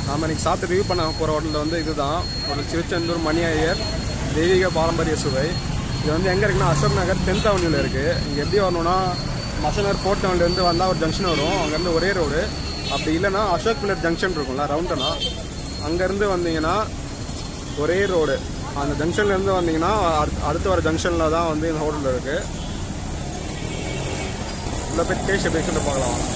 நாம் இன்னைக்கு சாப்பிட்டு ரிவ்யூ பண்ண போகிற ஹோட்டலில் வந்து இதுதான் ஒரு திருச்செந்தூர் மணி ஐயர் தெய்வீக பாரம்பரிய சுவை இது வந்து எங்கே இருக்குன்னா அசோக் நகர் டென்த் அவென்யூவில் இருக்குது இங்கே எப்படி வரணும்னா மசனர் ஃபோர்த் அவென்யூலேருந்து வந்தால் ஒரு ஜங்ஷன் வரும் அங்கேருந்து ஒரே ரோடு அப்படி இல்லைன்னா அசோக் பில்லர் ஜங்ஷன் இருக்கும்ல ரவுண்டனா அங்கேருந்து வந்தீங்கன்னா ஒரே ரோடு அந்த ஜங்ஷன்லேருந்து வந்தீங்கன்னா அடுத்து- அடுத்து வர ஜங்ஷனில் தான் வந்து இந்த ஹோட்டல் இருக்குது உள்ள போய் டேஸ்ட் எப்படி இருக்குன்னு பார்க்கலாம் வாங்க.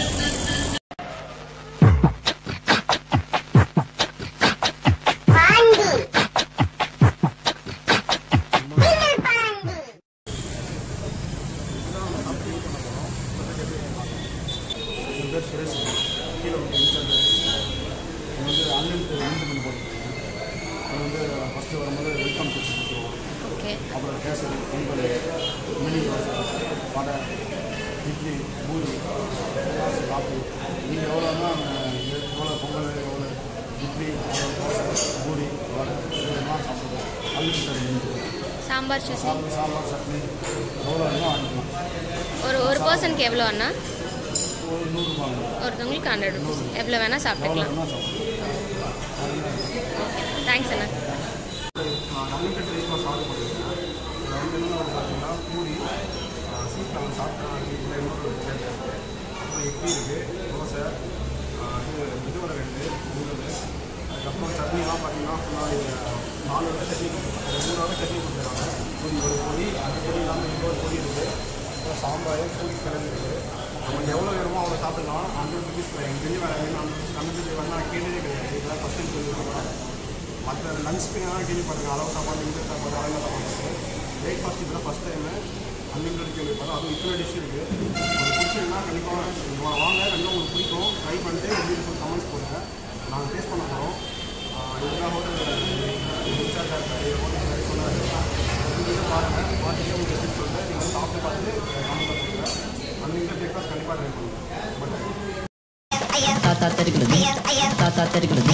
என் பேர் சுரேஷ் கீழே வந்து இன்சார்ஜ் இது வந்து அன்லிமிட்டட் அன்லிமிட் போட்டுருக்கேன் அது வந்து ஃபஸ்ட்டு வரும்போது வெல்கம் டிப்ஸ் கொடுத்துருவோம் ஓகே அப்புறம் கேசரி பொங்கல் மினி தோசை வடை இட்லி பூரி காப்பி நீங்கள் எவ்வளோனா எவ்வளோ பொங்கல் எவ்வளோ இட்லி எவ்வளோ தோசை பூரி வடை இதெல்லாம் சாப்பிடுவோம் அன்லிமிட்டட் மெனு சாம்பார் சட்னி சாப்பிட்டு சாம்பார் சட்னி எவ்வளோ வேணுமோ வாங்கிக்கலாம் ஒரு ஒரு பர்சனுக்கு எவ்வளோ அண்ணா ஒரு நூறுரூவா ஒருத்தவங்களுக்கு ஹண்ட்ரட் ருபீஸ் எவ்வளோ வேணால் எவ்வளோ சாப்பிட்டுக்கலாம் வேணுமோ சாப்பிடுவோம் தேங்க்ஸ் அண்ணா நான் அன்லிமிட்டட் ரைஸ் தான் ஆர்டர் பண்ணியிருக்கேன் இதில் வந்து என்ன பார்த்தீங்கன்னா பூரி சீட்டில் வந்து சாப்பிட்டா இதில் இன்னொரு பிளேட் இருக்குது அப்புறம் இட்லி இருக்குது தோசை ஆ, இது இதுவரை ரெண்டு மூணு அதுக்கப்புறம் சட்னிலாம் பார்த்தீங்கன்னா ஃபுல்லாக இது நாலு வகை சட்னி கொடுத்துருக்காங்க மூணு வகை சட்னி கொடுத்துருக்காங்க பூரி ஒரு பொடி அந்த பொடி இல்லாமல் இன்னொரு பொடி இருக்குது அப்புறம் சாம்பார் பூரி கிழங்கு இருக்குது நமக்கு எவ்வளோ வேணுமோ அவ்வளோ சாப்பிடலாம் ஹண்ட்ரட் ருபீஸ் எனக்கு தெரிஞ்சு வேறு வேணும் ஹண்ட்ரட் ருபீஸ் வந்து நான் கேட்டதே கிடையாது இதெல்லாம் ஃபஸ்ட் டைம் சொல்லியிருக்காங்க மற்ற லஞ்சுக்கு நான் கேள்விப்பட்டிருக்கேன் அளவு சாப்பாடு லிமிட் சாப்பாடு அளவு சாப்பாடு பிரேக்ஃபாஸ்ட் இதில் ஃபஸ்ட் டைமு அன்லிமிட்டட் கேள்விப்பட்டேன் அதுவும் இத்தனை டிஷ் இருக்குது உங்களுக்கு பிடிச்சிருந்தா கண்டிப்பாக நீங்கள் வாங்க கண்டிப்பாக உங்களுக்கு பிடிக்கும் ட்ரை பண்ணிட்டு எப்படி இருக்கும் கமெண்ட்ஸ் போடுங்க நாங்கள் டேஸ்ட் பண்ண போகிறோம் இதுதான் ஹோட்டல் இன்சார்ஜாக இருக்காரு ஹோட்டல் சொன்னார் நீங்கள் பாருங்கள் பார்த்துட்டு உங்களுக்கு எப்படி சொல்லிட்டு நீங்கள் சாப்பிட்டு பார்த்து கமெண்ட் பண்ணுங்க அன்லிமிட்டட் பிரேக்ஃபாஸ்ட் கண்டிப்பாக ட்ரை பண்ணுங்கள் பட் தாத்தா தெரிகிறது தாத்தா தெரிகிறது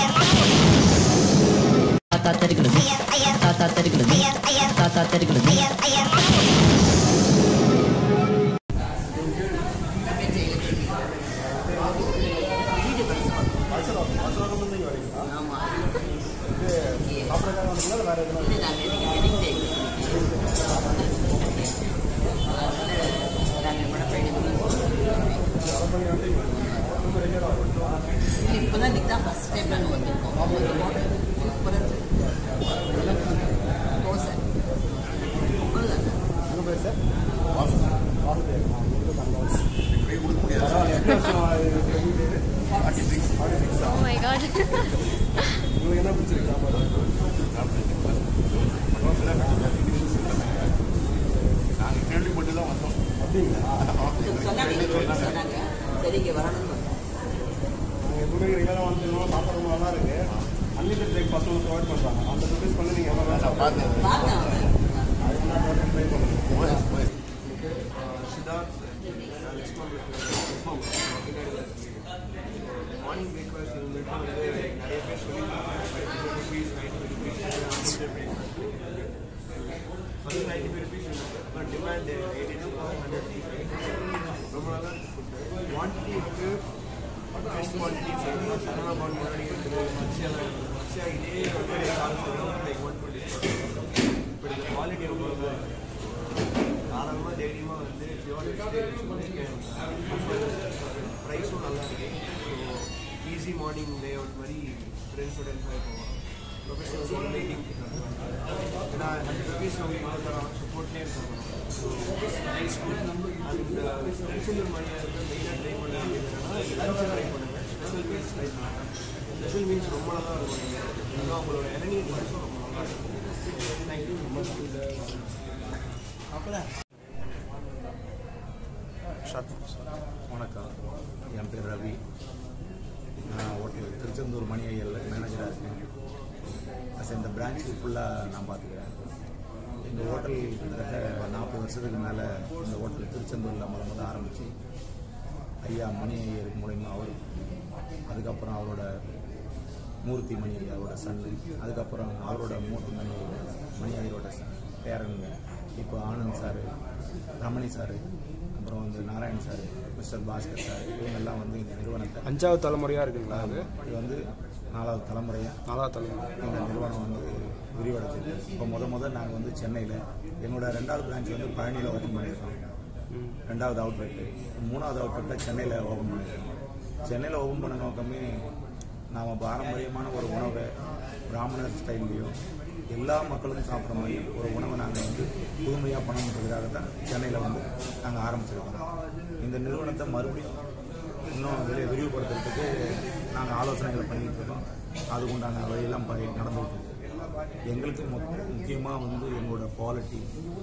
தாத்தா தெரிகிறது தாத்தா தெரிகிறது தாத்தா தெரிகிறது சாப்பிட்றதுக்காக வந்தீங்களா வேறு எதுனா இப்போதான் இன்னைக்கு தான் ஃபஸ்ட் டைம் நாங்கள் வந்திருக்கோம் சூப்பராக தோசை பொங்கல் தானே உங்கள் பேர் சார் வாசுதேவ் வாசுதேவ் ஆ, உங்களுக்கு தங்கவாஸ். பரவாயில்ல, எத்தனை வருஷம் ஆகுது உங்க பேரு? Forty six. ஆ. ஓ மை காட் உங்களுக்கு என்ன பிடிச்சிருக்கு சாப்பாடு? அப்படிங்களா? சொன்னாங்க சொன்னாங்க சரி இங்கே வரணும்னு வந்தோம் நாங்க எப்பவுமே regular ஆ வந்துருந்தோம், சாப்பாடு ரொம்ப நல்லா இருக்கு. Unlimited breakfast ஒன்று provide பண்றாங்க. அந்த rupees பண்ணி நீங்க எவ்வளவு வேணா சாப்பிடலாம். பார்த்தேன் அது வேணா hotel try பண்ணுங்க. Okay, uh, Siddharth, uh, Lakshman இருக்கு. லக்ஷ்மண், பின்னாடி தான் இருக்கு. மார்னிங் பிரேக்ஃபாஸ்ட் இருந்துட்டு வந்து நிறைய பேர் சொல்லியிருக்காங்க rupees ninety rupees unlimited breakfast first ninety five rupees இருக்குது அப்புறம் டிமாண்ட் எயிட்டி ஹண்ட்ரட் ருபீஸ் ரொம்ப நல்லா இருக்கு ஃபுட்டு குவான்டிட்டி இருக்குது பெஸ்ட் குவான்டிட்டி சரணா பவுன் முன்னாடி இருக்குது மச்சியெல்லாம் இருக்குது மச்சியா இதே வந்து கால் லைக் ஒன் டுவெண்ட்டி பட் இந்த குவாலிட்டி ரொம்ப நல்லா இருக்கு தாராளமாக தைரியமாக வந்து பியூர் வெஜிடேரியன் ப்ரைஸும் நல்லா இருக்கு so easy morning layout மாதிரி ஃப்ரெண்ட்ஸோட என்ஜாய் போகலாம் ப்ரொஃபஷனல் மீட்டிங் ஏன்னா ஹண்ட்ரட் ருபீஸ் நம்ம இவ்வளோ தரோம் சப்போர்ட்லேயே இருக்கணும் so nice food and Tiruchendur மணியாக இருக்க மெயினாக ட்ரை பண்ண வேண்டியதுன்னா லஞ்ச் ட்ரை பண்ணுங்கள் ஸ்பெஷல் மீல்ஸ் ட்ரை பண்ணுங்கள் ஸ்பெஷல் மீல்ஸ் ரொம்ப நல்லா இருக்கும் நீங்கள் இன்னும் உங்களோட இளநீர் ப்ரைஸும் ரொம்ப நல்லா இருக்கும் தேங்க்யூ ரொம்ப வணக்கம் என் பேர் ரவி நான் ஹோட்டல் திருச்செந்தூர் மணி ஐயரில் மேனேஜராக இருக்கேன் அஸ் இந்த பிரான்ச்சு ஃபுல்லாக நான் பார்த்துக்கிறேன் எங்கள் ஹோட்டல் கிட்டத்தட்ட நாற்பது வருஷத்துக்கு மேலே இந்த ஹோட்டல் திருச்செந்தூரில் முத முத ஆரம்பித்து ஐயா மணி ஐயர் மூலயமா அவர் அதுக்கப்புறம் அவரோட மூர்த்தி மணி ஐயாவோட சன்னு அதுக்கப்புறம் அவரோட மூர்த்தி மணி மணி ஐயரோட பேரனுங்க இப்போ ஆனந்த் சார் ரமணி சார் அப்புறம் வந்து Narayan sir mister Bhaskar sir இவங்கெல்லாம் வந்து இந்த நிறுவனத்தை அஞ்சாவது தலைமுறையாக இருக்குங்களா அது இது வந்து நாலாவது தலைமுறையாக நாலாவது தலைமுறை இந்த நிறுவனம் வந்து விரிவடைஞ்சது இப்போ முத முத நாங்கள் வந்து சென்னையில் என்னோட ரெண்டாவது பிரான்ச் வந்து பழனியில் ஓப்பன் பண்ணியிருக்கோம் ரெண்டாவது அவுட்லெட்டு மூணாவது அவுட்லெட்டில் சென்னையில் ஓப்பன் பண்ணியிருக்கோம் சென்னையில் ஓப்பன் பண்ண நோக்கமே நாம் பாரம்பரியமான ஒரு உணவை பிராமணர் ஸ்டைல்லையும் எல்லா மக்களும் சாப்பிட்ற மாதிரி ஒரு உணவை நாங்கள் வந்து புதுமையாக பண்ணணுன்றதுக்காக தான் சென்னையில் வந்து நாங்கள் ஆரம்பிச்சிருக்கோம் இந்த நிறுவனத்தை மறுபடியும் இன்னும் வெளியே விரிவுபடுத்துறதுக்கு நாங்கள் ஆலோசனைகள் பண்ணிக்கிட்டு இருக்கோம் அதுக்கு உண்டான வழியெல்லாம் படி நடந்துகிட்டு இருக்கு எங்களுக்கு முக்கியமாக வந்து எங்களோட குவாலிட்டி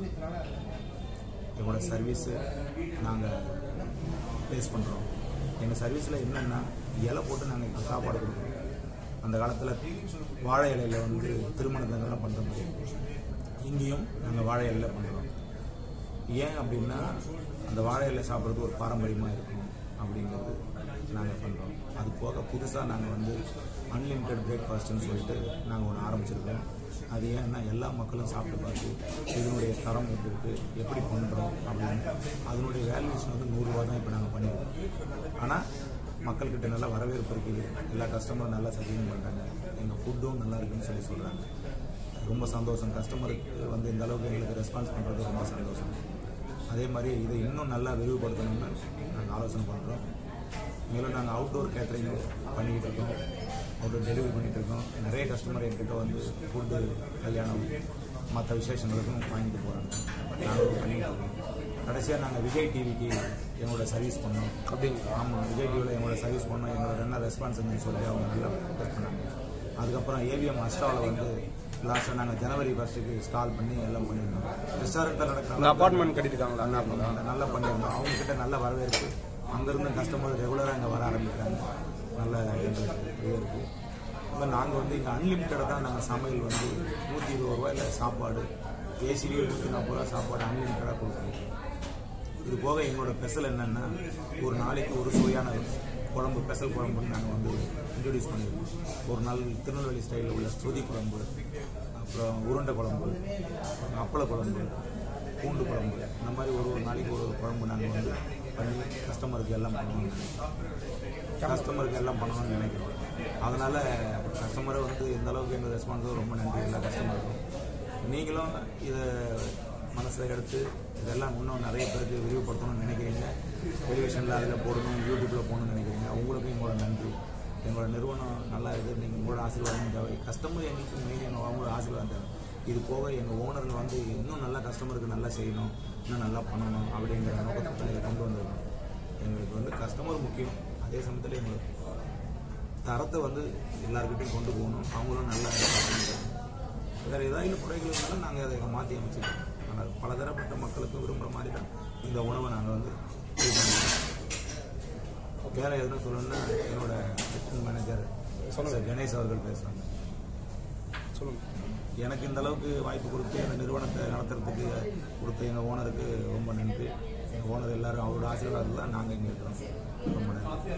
எங்களோட சர்வீஸு நாங்கள் பேஸ் பண்ணுறோம் எங்கள் சர்வீஸில் என்னென்னா இலை போட்டு நாங்கள் இப்போ சாப்பாடு கொடுக்குறோம் அந்த காலத்தில் வாழை இலையில் வந்து திருமணத்தங்கள்லாம் பண்ணுற மாதிரி இங்கேயும் நாங்கள் வாழை இலையில் பண்ணுறோம் ஏன் அப்படின்னா அந்த வாழை இலை சாப்பிட்றது ஒரு பாரம்பரியமாக இருக்கும் அப்படிங்கிறது நாங்கள் பண்ணுறோம் அது போக புதுசாக நாங்கள் வந்து அன்லிமிட்டெட் பிரேக்ஃபாஸ்ட்னு சொல்லிட்டு நாங்கள் ஒன்று ஆரம்பிச்சிருக்கோம் அது ஏன்னா எல்லா மக்களும் சாப்பிட்டு பார்த்து இதனுடைய தரம் எப்படி இருக்குது எப்படி பண்ணுறோம் அப்படின்னு அதனுடைய வேல்யூஷன் வந்து நூறுரூவா தான் இப்போ நாங்கள் பண்ணியிருக்கோம் ஆனால் மக்கள்கிட்ட நல்ல வரவேற்பு இருக்குது எல்லா கஸ்டமரும் நல்லா சஜீவம் பண்ணுறாங்க எங்கள் ஃபுட்டும் நல்லா இருக்குன்னு சொல்லி சொல்கிறாங்க ரொம்ப சந்தோஷம் கஸ்டமருக்கு வந்து இந்த அளவுக்கு எங்களுக்கு ரெஸ்பான்ஸ் பண்ணுறது ரொம்ப சந்தோஷம் அதே மாதிரி இதை இன்னும் நல்லா விரிவுபடுத்தணும்னு நாங்கள் ஆலோசனை பண்ணுறோம் மேலும் நாங்கள் அவுட்டோர் கேட்டரிங் பண்ணிக்கிட்டு இருக்கோம் அவுட்டோர் டெலிவரி பண்ணிகிட்டு இருக்கோம் நிறைய கஸ்டமர் என்கிட்ட வந்து ஃபுட்டு கல்யாணம் மற்ற விசேஷங்களுக்கும் வாங்கிட்டு போகிறாங்க நாங்களும் பண்ணிக்கிட்டு இருக்கோம் கடைசியாக நாங்கள் விஜய் டிவிக்கு எங்களோட சர்வீஸ் பண்ணோம் அப்படிங்களா ஆமாம் விஜய் டிவியில் எங்களோட சர்வீஸ் பண்ணோம் எங்களோட என்ன ரெஸ்பான்ஸ் இருந்துன்னு சொல்லி அவங்க நல்லா டெஸ்ட் பண்ணாங்க அதுக்கப்புறம் ஏவிஎம் அஸ்டாவில் வந்து லாஸ்ட்டாக நாங்கள் ஜனவரி ஃபர்ஸ்ட்டுக்கு ஸ்டால் பண்ணி எல்லாம் பண்ணியிருந்தோம் ரெஸ்டாரண்ட்டில் அந்த நடக்கிற அப்பார்ட்மெண்ட் கட்டியிருக்காங்களா அண்ணா நல்லா நல்லா பண்ணியிருந்தோம் அவங்க கிட்ட நல்ல வரவேற்பு அங்கேருந்து கஸ்டமர் ரெகுலராக இங்கே வர ஆரம்பிக்கிறாங்க நல்ல எங்களுக்கு இது இருக்குது இப்போ நாங்கள் வந்து இங்கே அன்லிமிட்டடாக தான் நாங்கள் சமையல் வந்து நூற்றி இருபது ரூபாயில் சாப்பாடு ஏசிலேயே நூற்றி நாற்பது ரூபா சாப்பாடு அன்லிமிட்டடாக கொடுக்குறோம் இது போக எங்களோட ஸ்பெஷல் என்னென்னா ஒரு நாளைக்கு ஒரு சுவையான குழம்பு ஸ்பெஷல் குழம்புன்னு நாங்கள் வந்து இன்ட்ரடியூஸ் பண்ணியிருக்கோம் ஒரு நாள் திருநெல்வேலி ஸ்டைலில் உள்ள ஸ்ருதி குழம்பு அப்புறம் உருண்டை குழம்பு அப்புறம் அப்பள குழம்பு பூண்டு குழம்பு இந்த மாதிரி ஒரு ஒரு நாளைக்கு ஒரு ஒரு குழம்பு நாங்கள் வந்து பண்ணி கஸ்டமருக்கு எல்லாம் பண்ணுவோம் கஸ்டமருக்கு எல்லாம் பண்ணணும்னு நினைக்கிறோம் அதனால் கஸ்டமரை வந்து எந்த அளவுக்கு எங்கள் ரெஸ்பான்ஸோ ரொம்ப நன்றி எல்லா கஸ்டமருக்கும் நீங்களும் இதை மனசில் எடுத்து இதெல்லாம் இன்னும் நிறைய பேருக்கு விரிவுபடுத்தணும்னு நினைக்கிறீங்க டெலிவிஷனில் அதில் போடணும் யூடியூப்பில் போகணும்னு நினைக்கிறீங்க உங்களுக்கும் எங்களோட நன்றி எங்களோட நிறுவனம் நல்லா இருக்குது நீங்கள் உங்களோட ஆசீர்வாதம் தேவை கஸ்டமர் எங்களுக்கு மெயின் எங்கள் அவங்களோட ஆசீர்வாதம் தேவை இது போக எங்கள் ஓனருங்க வந்து இன்னும் நல்லா கஸ்டமருக்கு நல்லா செய்யணும் இன்னும் நல்லா பண்ணணும் அப்படிங்கிற நோக்கத்தை தான் இதை கொண்டு வந்திருக்கோம் எங்களுக்கு வந்து கஸ்டமர் முக்கியம் அதே சமயத்தில் எங்களுக்கு தரத்தை வந்து எல்லாருக்கிட்டையும் கொண்டு போகணும் அவங்களும் நல்லா பண்ணணும். வேறு ஏதாவது குறைகள் இருந்தாலும் நாங்கள் அதை மாற்றி அமைச்சிக்கிறோம் ஆனால் பலதரப்பட்ட மக்களுக்கு விரும்புகிற மாதிரி தான் இந்த உணவை நாங்கள் வந்து இது பண்ணிக்கிறோம். வேற எதுனா சொல்லணும்னா என்னோட அசிஸ்டன்ட் மேனேஜர் சொல்லுங்க கணேஷ் அவர்கள் பேசுகிறாங்க சொல்லுங்கள் எனக்கு இந்த அளவுக்கு வாய்ப்பு கொடுத்து அந்த நிறுவனத்தை நடத்துறதுக்கு கொடுத்த எங்கள் ஓனருக்கு ரொம்ப நன்றி எங்கள் ஓனர் எல்லாரும் அவரோட ஆசீர்வாதத்தில் தான் நாங்கள் இங்கே இருக்கிறோம் ரொம்ப நன்றி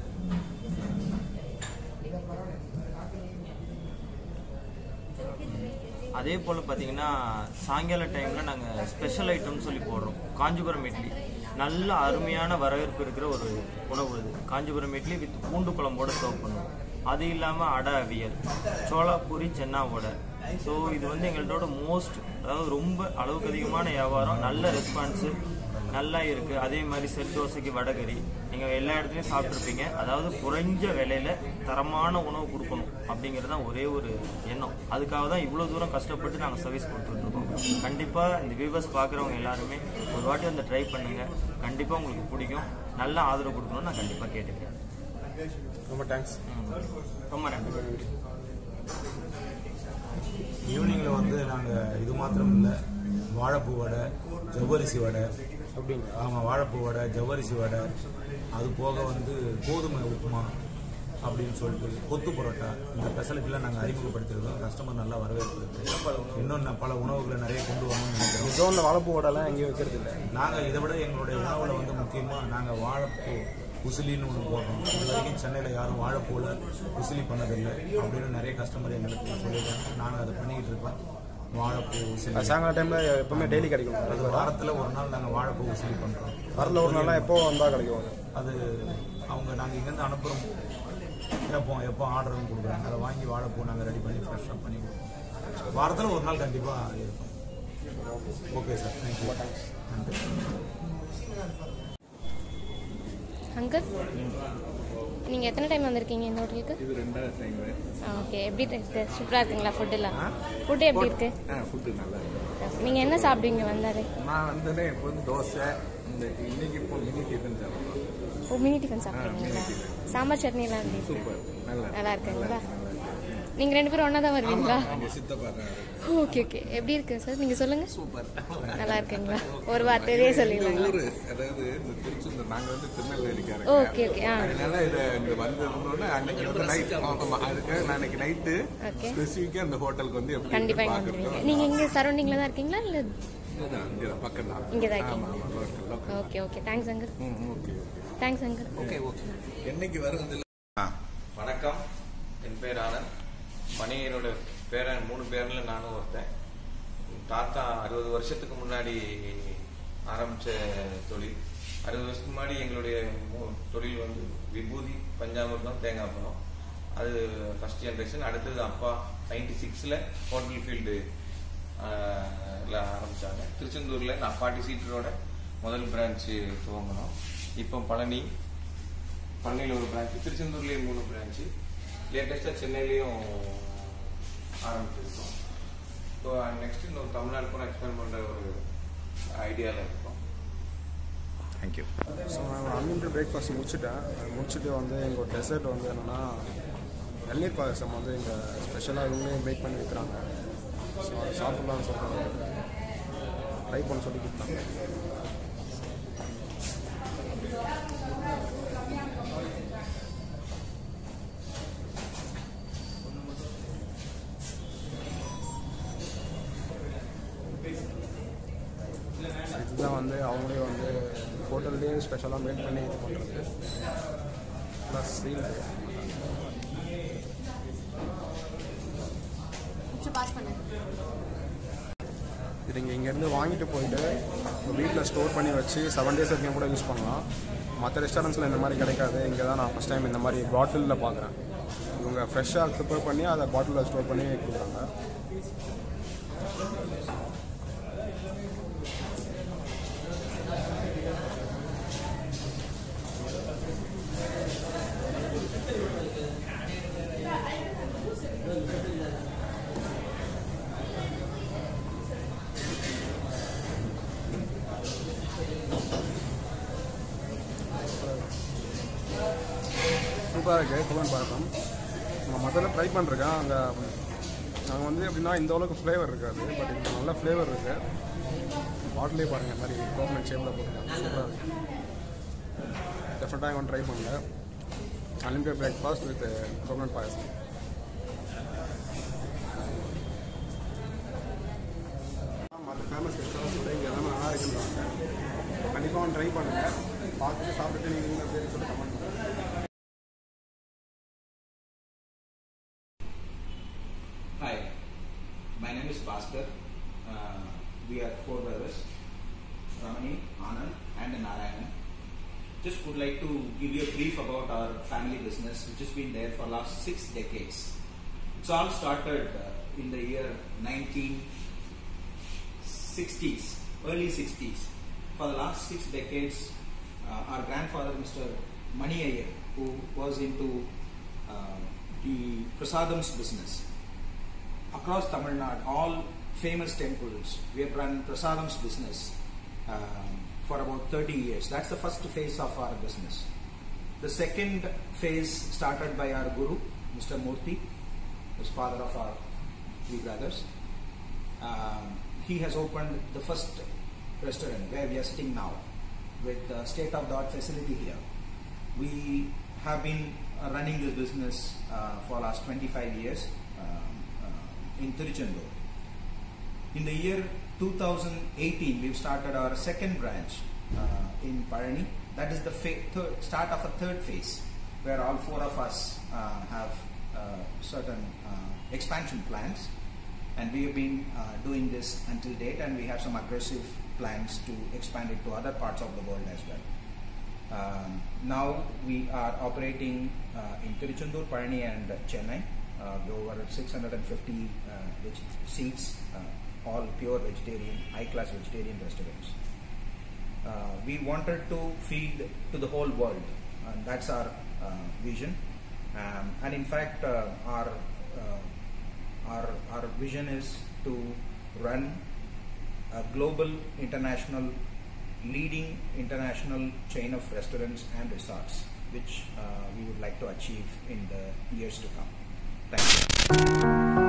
அதே போல் பார்த்தீங்கன்னா சாயங்கால டைமில் நாங்கள் ஸ்பெஷல் ஐட்டம்னு சொல்லி போடுறோம் காஞ்சிபுரம் இட்லி நல்ல அருமையான வரவேற்பு இருக்கிற ஒரு உணவு இது காஞ்சிபுரம் இட்லி வித் பூண்டு குழம்போட சர்வ் பண்ணுவோம் அது இல்லாமல் அடை அவியல் சோளாப்பூரி சென்னா வடை ஸோ இது வந்து எங்கள்டோட மோஸ்ட் அதாவது ரொம்ப அளவுக்கு அதிகமான வியாபாரம் நல்ல ரெஸ்பான்ஸு நல்லா இருக்குது அதே மாதிரி செட் தோசைக்கு வடகரி நீங்கள் எல்லா இடத்துலையும் சாப்பிட்ருப்பீங்க அதாவது குறைஞ்ச விலையில தரமான உணவு கொடுக்கணும் அப்படிங்கிறது தான் ஒரே ஒரு எண்ணம் அதுக்காக தான் இவ்வளோ தூரம் கஷ்டப்பட்டு நாங்கள் சர்வீஸ் கொடுத்துட்ருக்கோம் கண்டிப்பாக இந்த வியூவர்ஸ் பார்க்குறவங்க எல்லாருமே ஒரு வாட்டி வந்து ட்ரை பண்ணுங்கள் கண்டிப்பாக உங்களுக்கு பிடிக்கும் நல்ல ஆதரவு கொடுக்கணும்னு நான் கண்டிப்பாக கேட்டுக்கிறேன் ரொம்ப தேங்க்ஸ் ம். ரொம்ப நன்றி ஈவினிங்கில் வந்து நாங்கள் இது மாத்திரம் இல்லை வாழைப்பூ வடை ஜவ்வரிசி வடை அப்படிங்களா ஆமாம் வாழைப்பூ வடை ஜவ்வரிசி வடை அது போக வந்து கோதுமை உப்புமா அப்படின்னு சொல்லிட்டு கொத்து பரோட்டா இந்த ஃபெசிலிட்டிலாம் நாங்கள் அறிமுகப்படுத்திருக்கோம் கஸ்டமர் நல்லா வரவேற்பு இருக்கு இன்னும் ந- பல உணவுகளை நிறைய கொண்டு வரணும்னு நினைக்கிறோம் ஜோனில் வாழைப்பூ வடைலாம் எங்கேயும் வைக்கிறது இல்லை நாங்கள் இதை விட எங்களுடைய உணவில் வந்து முக்கியமாக நாங்கள் வாழைப்பூ உசிலின்னு ஒன்று போடுறோம் இது வரைக்கும் சென்னையில் யாரும் வாழைப்பூவில் உசிலி பண்ணதில்லை அப்படின்னு நிறைய கஸ்டமர் எங்களுக்கு சொல்லியிருக்காங்க நாங்கள் அதை பண்ணிக்கிட்டு இருக்கோம் வாழைப்பூ உசிலி சாயங்கால டைமில் எப்பவுமே டெய்லி கிடைக்கும் அது வாரத்தில் ஒரு நாள் நாங்கள் வாழைப்பூ உசிலி பண்ணுறோம் வரல ஒரு நாளாக எப்போ வந்தால் கிடைக்கும் அது அது அவங்க நாங்கள் இங்கேருந்து அனுப்புகிறோம் எப்போ எப்போ ஆர்டர்னு கொடுக்குறாங்க அதை வாங்கி வாழைப்பூ நாங்கள் ரெடி பண்ணி ஃப்ரெஷ்ஷாக பண்ணி கொடுப்போம் வாரத்தில் ஒரு நாள் கண்டிப்பாக இருக்கும் ஓகே சார் தேங்க்யூ நன்றி அங்கிள் நீங்கள் எத்தனை டைம் வந்திருக்கீங்க இந்த ஹோட்டலுக்கு இது ரெண்டாவது டைம் ஓகே எப்படி இருக்கு சூப்பராக இருக்குங்களா ஃபுட்டெல்லாம் ஃபுட்டு எப்படி இருக்கு ஆ ஃபுட்டு நல்லா இருக்கு நீங்கள் என்ன சாப்பிடுவீங்க வந்தாலே நான் வந்தேனே இப்போ வந்து தோசை இந்த இன்னைக்கு இப்போ மினி டிஃபன் சாப்பிட்றோம் ஓ மினி டிஃபன் சாப்பிட்றீங்களா சாம்பார் சட்னிலாம் எப்படி இருக்கு சூப்பர் நல்லா இருக்கு. நல்லா இருக்குங்களா நீங்கள் ரெண்டு பேரும் ஒன்றா தான் வருவீங்களா எங்க சித்தப்பா தான் இருக்கு. ஓகே ஓகே எப்படி இருக்கு சார் நீங்கள் சொல்லுங்கள் சூப்பர் நல்லா இருக்குங்களா ஒரு வார்த்தையிலேயே சொல்லிடலாங்களா ஊரு அதாவது இந்த திருச்செந்தூர் நாங்க வந்து திருநெல்வேலிக்காரங்க ஓகே ஓகே ஆ அதனால இதை இந்த வந்திருந்தோன்னே அன்னைக்கு வந்து நைட் ஆமா அதுக்காக நான் அன்னைக்கு நைட்டு Okay. ஸ்பெசிஃபிக்காக இந்த ஹோட்டலுக்கு வந்து எப்படி கண்டிப்பாக இங்கே பார்க்குறோம் வந்துருவீங்க நீங்கள் இங்கே சரௌண்டிங்கில் தான் இருக்கீங்களா இல்லை இங்கே தான் பக்கம் தான் இங்கே தான் ஆமா இருக்கீங்க ஆமா local local okay okay thanks uncle ம் okay okay thanks uncle okay okay என்னைக்கு வருது வணக்கம் என் பேர் ஆனந்த் மணி என்னோட பேரன் மூணு பேரில் நானும் ஒருத்தன் தாத்தா அறுபது வருஷத்துக்கு முன்னாடி ஆரம்பித்த தொழில் அறுபது வருஷத்துக்கு முன்னாடி எங்களுடைய மு- தொழில் வந்து விபூதி பஞ்சாமிர்தம் தேங்காய் பழம் அது ஃபர்ஸ்ட் ஜென்ரேஷன் அடுத்தது அப்பா நைன்டி சிக்ஸில் ஹோட்டல் ஃபீல்டு ஆரம்பித்தாங்க திருச்செந்தூரில் நான் ஃபார்ட்டி சீட்டரோட முதல் பிரான்ச்சு துவங்கினோம் இப்போ பழனி பண்ணையில் ஒரு பிரான்ச்சு திருச்செந்தூர்லேயும் மூணு பிரான்ச்சு லேட்டஸ்ட்டாக சென்னையிலையும் ஆரம்பிச்சிருக்கோம் ஸோ நெக்ஸ்ட் இன்னொரு தமிழ்நாடு கூட எக்ஸ்பேண்ட் பண்ணுற ஒரு ஐடியாவில் இருக்கோம் தேங்க்யூ ஸோ நான் அன்லிமிட்டட் பிரேக்ஃபாஸ்ட் முடிச்சுட்டேன் அது முடிச்சுட்டு வந்து எங்கள் டெசர்ட் வந்து என்னென்னா இளநீர் பாயசம் வந்து இங்கே ஸ்பெஷலாக இவங்களே பேக் பண்ணி விற்கிறாங்க ஸோ அதை சாப்பிட்லான்னு சொல்கிறாங்க ட்ரை பண்ண சொல்லி கொடுத்தாங்க இதுதான் வந்து அவங்களே வந்து ஹோட்டல்லேயே ஸ்பெஷலாக மேட் பண்ணி இது பண்ணுறது ப்ளஸ் சீல் பாஸ் பண்ணு இது நீங்கள் இங்கேருந்து வாங்கிட்டு போயிட்டு வீட்டில் ஸ்டோர் பண்ணி வச்சு செவன் டேஸ் வரைக்கும் கூட யூஸ் பண்ணலாம் மற்ற ரெஸ்டாரண்ட்ஸில் இந்த மாதிரி கிடைக்காது இங்கே தான் நான் ஃபஸ்ட் டைம் இந்த மாதிரி பாட்டிலில் பார்க்குறேன் இவங்க ஃப்ரெஷ்ஷாக ப்ரிப்பேர் பண்ணி அதை பாட்டிலில் ஸ்டோர் பண்ணி கொடுக்குறாங்க சூப்பராக இருக்குது குலன் பாயசம் நான் மற்றதில் ட்ரை பண்ணிருக்கேன் அங்கே நாங்கள் வந்து எப்படின்னா இந்த அளவுக்கு ஃப்ளேவர் இருக்காது பட் இங்கே நல்ல ஃப்ளேவர் இருக்குது பாட்டிலே பாருங்கள் இந்த மாதிரி கோகனட் ஷேப்பில் போட்டுருக்காங்க சூப்பராக இருக்குது டெஃபினட்டாக இவன் ட்ரை பண்ணுங்க unlimited breakfast with coconut payasam மற்ற ஃபேமஸ் ரெஸ்டாரண்ட்ஸ் விட இங்கே எல்லாமே நல்லா இருக்குன்றாங்க கண்டிப்பாக அவன் ட்ரை பண்ணுங்கள் பார்த்துட்டு சாப்பிட்டுட்டு நீங்கள் எப்படி சொல்லி கமெண்ட் பண்ணுங்கள் Hi, my name is Bhaskar. Uh, we are four brothers, Ramani, Anand, and Narayanan. Just would like to give you a brief about our family business, which has been there for last six decades. It's all started uh, in the year 1960s, early 60s. For the last six decades, uh, our grandfather, Mr. Mani Iyer, who was into uh, the prasadams business, across Tamil Nadu, all famous temples, we have run prasadams business um, for about 30 years. That's the first phase of our business. The second phase started by our guru, Mr. Murthy, who's father of our three brothers. Um, he has opened the first restaurant where we are sitting now with uh, state-of-the-art facility here. We have been uh, running this business uh, for last 25 years um, uh, in Tiruchendur. In the year 2018, we've started our second branch uh, in Parani. That is the fa- third, start of a third phase where all four of us uh, have uh, certain uh, expansion plans. and we have been uh, doing this until date, and we have some aggressive plans to expand it to other parts of the world as well. Um, now we are operating uh, in Tiruchendur, Palani, and Chennai. Uh, there are over 650 uh, veg- seats, uh, all pure vegetarian, high-class vegetarian restaurants. Uh, we wanted to feed to the whole world, and that's our uh, vision. Um, and in fact, uh, our uh, our our vision is to run a global, international, leading international chain of restaurants and resorts, which uh, we would like to achieve in the years to come. Thank you.